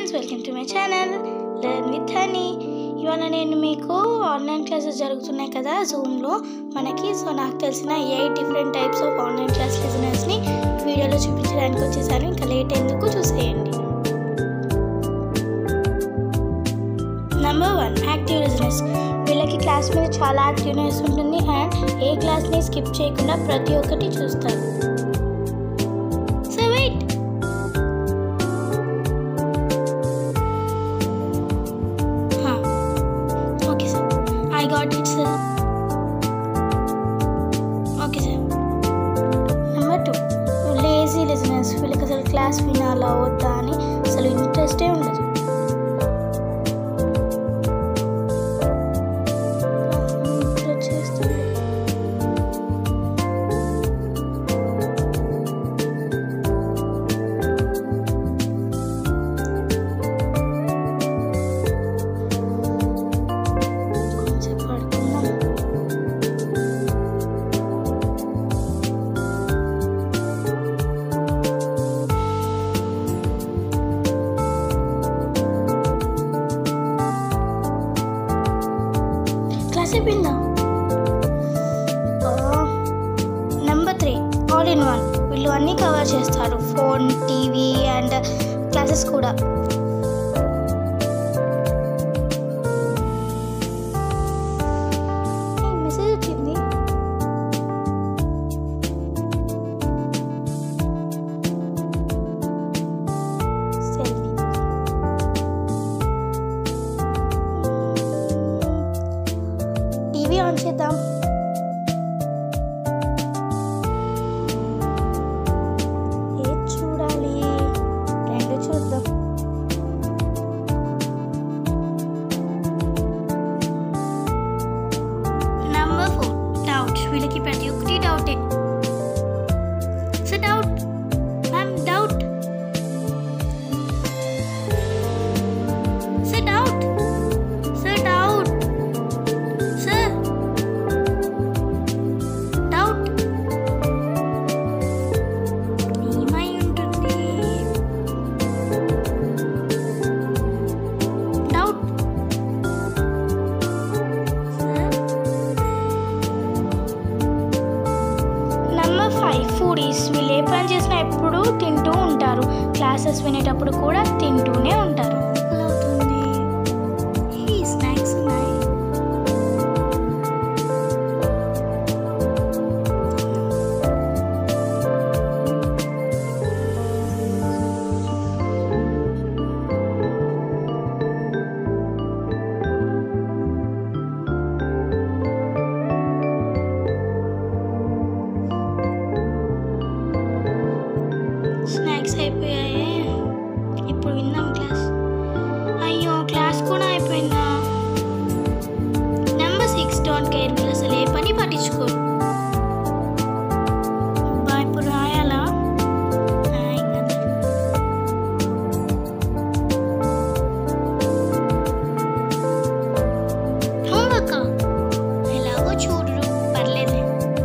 friends welcome to my channel learn with Honey ఇవాళ నేను మీకు ఆన్లైన్ క్లాసెస్ జరుగుతున్నాయి కదా జూమ్లో మనకి సో నాకు తెలిసిన eight different types of online class లిజనర్స్ని వీడియోలో చూపించడానికి వచ్చేసాను ఇంకా లేట్ ఎందుకు చూసేయండి నెంబర్ వన్ యాక్టివ్ లిజనర్స్ వీళ్ళకి క్లాస్ మీద చాలా యాక్టివ్నెస్ ఉంటుంది అండ్ ఏ క్లాస్ని స్కిప్ చేయకుండా ప్రతి ఒక్కటి చూస్తారు so wait okay sir I got it sir okay sir number two lazy listeners వీళ్ళకి అసలు క్లాస్ వినాలా వద్దా అని అసలు ఇంట్రెస్టే ఉండదు ఇప్పుడు చేస్తుంది కొంచెం పడుకుందాం క్లాస్ అయిపోయిందా number three all in one వీళ్ళు అన్నీ కవర్ చేస్తారు ఫోన్ టీవీ అండ్ క్లాసెస్ కూడా మెసేజ్ వచ్చింది సెల్ఫీ టీవీ ఆన్ చేద్దాం ఏది చూడాలి రెండు చూద్దాం నంబర్ ఫోర్ డౌట్ వీళ్ళకి ప్రతి ఒక్కటి డౌటే so doubt ma'am doubt so doubt sir doubt sir doubt ఏమై ఉంటుంది డౌట్ నెంబర్ ఫైవ్ ఫుడీస్ వీళ్ళు ఏ పని చేసినా ఎప్పుడూ తింటూ ఉంటారు క్లాసెస్ వినేటప్పుడు కూడా తింటూనే ఉంటారు అవుతుంది ఈ స్నాక్స్ ఉన్నాయి స్నాక్స్ అయిపోయాయి ఇప్పుడు విందాం క్లాస్ అయ్యో క్లాస్ కూడా అయిపోయిందా నెంబర్ సిక్స్ డోంట్ కేర్ వీళ్ళు అసలు ఏ పని పట్టించుకోరు అబ్బా, ఇప్పుడు రాయాలా ఆ, ఇంకా హోంవర్క్ ఎలాగో చూడరు పర్లేదు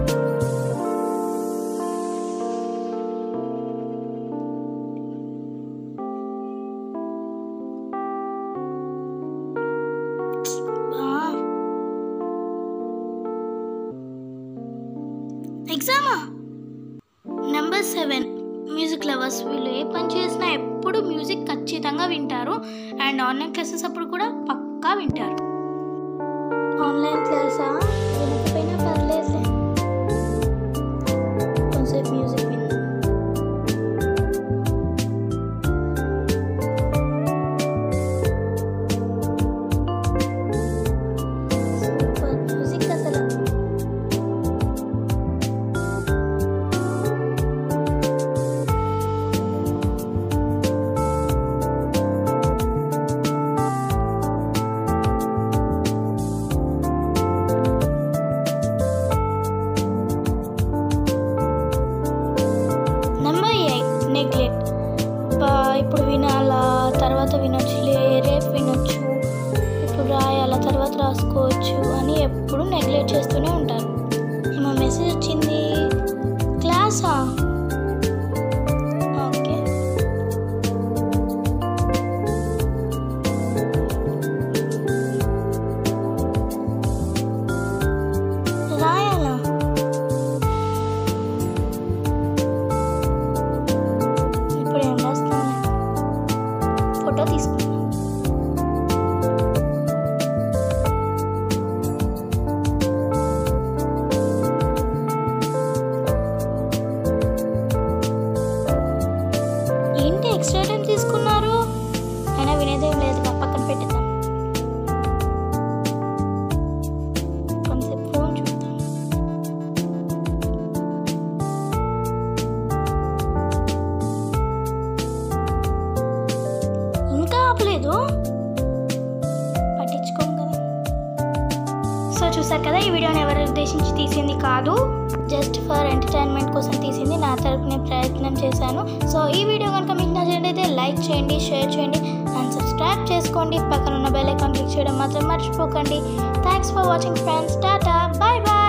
ఎగ్జామా నెంబర్ సెవెన్ మ్యూజిక్ లవర్స్ వీళ్ళు ఏ పని చేసినా ఎప్పుడు మ్యూజిక్ ఖచ్చితంగా వింటారు అండ్ ఆన్లైన్ క్లాసెస్ అప్పుడు కూడా పక్కా వింటారు ఆన్లైన్ క్లాసా వినకపోయినా పర్లేదులే కొంచెంసేపు మ్యూజిక్ విందాం సూపర్ మ్యూజిక్ అసలు నెంబర్ ఎయిట్ నెగ్లెక్ట్ ఇప్పుడు వినాలా తర్వాత వినొచ్చులే రేపు వినొచ్చు ఇప్పుడు రాయాలా తర్వాత రాసుకోవచ్చు అని ఎప్పుడు నెగ్లెక్ట్ చేస్తూనే ఉంటారు ఏమో మెసేజ్ వచ్చింది క్లాసా ఓకే తీసుకున్నాను ఏంటి ఎక్స్ట్రా టైం తీసుకున్నారు అయినా వినేదేం లేదు పక్కన పెట్టేద్దాం కొంచెంసేపు ఫోన్ చూద్దాం ఇంకా ఆపలేదు పట్టించుకోం కదా సో చూసారు కదా ఈ వీడియోని ఎవరు ఉద్దేశించి తీసింది కాదు జస్ట్ ఫర్ ఎంటర్టైన్మెంట్ కోసం తీసింది నా తరపునే ప్రయత్నం చేశాను సో ఈ వీడియో కనుక మీకు నచ్చినట్లయితే లైక్ చేయండి షేర్ చేయండి అండ్ సబ్స్క్రైబ్ చేసుకోండి పక్కన ఉన్న బెల్ ఐకాన్ క్లిక్ చేయడం మాత్రం మర్చిపోకండి thanks for watching friends tata bye bye